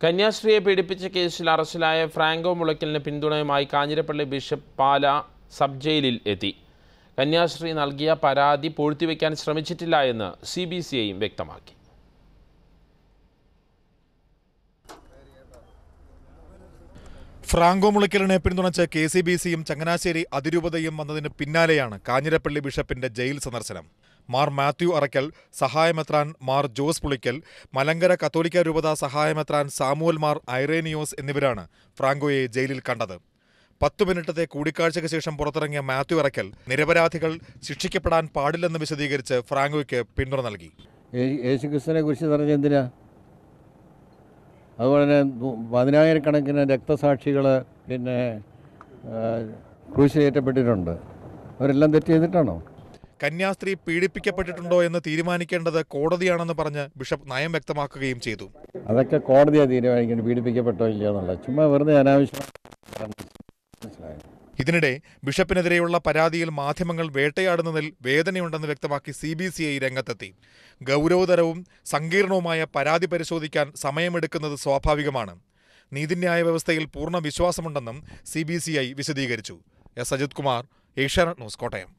കന്യാസ്ത്രീയെ പീഡിപ്പിച്ച കേസിൽ അറസ്റ്റിലായ ഫ്രാങ്കോ മുളയ്ക്കലിന് പിന്തുണയുമായി കാഞ്ഞിരപ്പള്ളി ബിഷപ്പ് പാല സബ് ജയിലിൽ എത്തി കന്യാസ്ത്രീ നൽകിയ പരാതി പൂഴ്ത്തിവെക്കാൻ ശ്രമിച്ചിട്ടില്ല എന്ന് സി ബി സി ഐയും വ്യക്തമാക്കി ഫ്രാങ്കോ മുളയ്ക്കലിനെ പിന്തുണച്ച് കെ സി ബി സിയും ചങ്ങനാശ്ശേരി അതിരൂപതയും വന്നതിന് പിന്നാലെയാണ് കാഞ്ഞിരപ്പള്ളി ബിഷപ്പിന്റെ ജയിൽ സന്ദർശനം മാർ മാത്യു അറക്കൽ സഹായമെത്രാൻ മാർ ജോസ് പുളിക്കൽ മലങ്കര കത്തോലിക്ക രൂപത സഹായമെത്രാൻ സാമുവൽ മാർ ഐറേനിയോസ് എന്നിവരാണ് ഫ്രാങ്കോയെ ജയിലിൽ കണ്ടത് പത്തു മിനിറ്റത്തെ കൂടിക്കാഴ്ചയ്ക്ക് ശേഷം പുറത്തിറങ്ങിയ മാത്യു അറക്കൽ നിരപരാധികൾ ശിക്ഷിക്കപ്പെടാൻ പാടില്ലെന്ന് വിശദീകരിച്ച് ഫ്രാങ്കോയ്ക്ക് പിന്തുണ നൽകി യേ- യേശുക്രിസ്തുവിനെ കുറിച്ച് പറഞ്ഞ എന്തിനാ അതുപോലെ തന്നെ നൂ- പതിനായിരക്കണക്കിന് രക്തസാക്ഷികൾ പിന്നെ ആ, ക്രൂശിലേറ്റപ്പെട്ടിട്ടുണ്ട് അവരെല്ലാം തെറ്റ് ചെയ്തിട്ടാണോ കന്യാസ്ത്രീ പീഡിപ്പിക്കപ്പെട്ടിട്ടുണ്ടോ എന്ന് തീരുമാനിക്കേണ്ടത് കോടതിയാണെന്ന് പറഞ്ഞ് ബിഷപ്പ് നയം വ്യക്തമാക്കുകയും ചെയ്തു അതൊക്കെ കോടതിയാണ് തീരുമാനിക്കുന്നത് പീഡിപ്പിക്കപ്പെട്ടോ ഇല്ലയോ എന്നുള്ളത് ചുമ്മാ വെറുതെ അനാവശ്യം മനസ്സിലായോ ഇതിനിടെ ബിഷപ്പിനെതിരെയുള്ള പരാതിയിൽ മാധ്യമങ്ങൾ വേട്ടയാടുന്നതിൽ വേദനയുണ്ടെന്ന് വ്യക്തമാക്കി സി ബി സി ഐ രംഗത്തെത്തി ഗൗരവതരവും സങ്കീർണവുമായ പരാതി പരിശോധിക്കാൻ സമയമെടുക്കുന്നത് സ്വാഭാവികമാണ് നീതിന്യായ വ്യവസ്ഥയിൽ പൂർണ്ണ വിശ്വാസമുണ്ടെന്നും സി ബി സി ഐ വിശദീകരിച്ചു എസ് അജിത് കുമാർ ഏഷ്യാനെറ്റ് ന്യൂസ് കോട്ടയം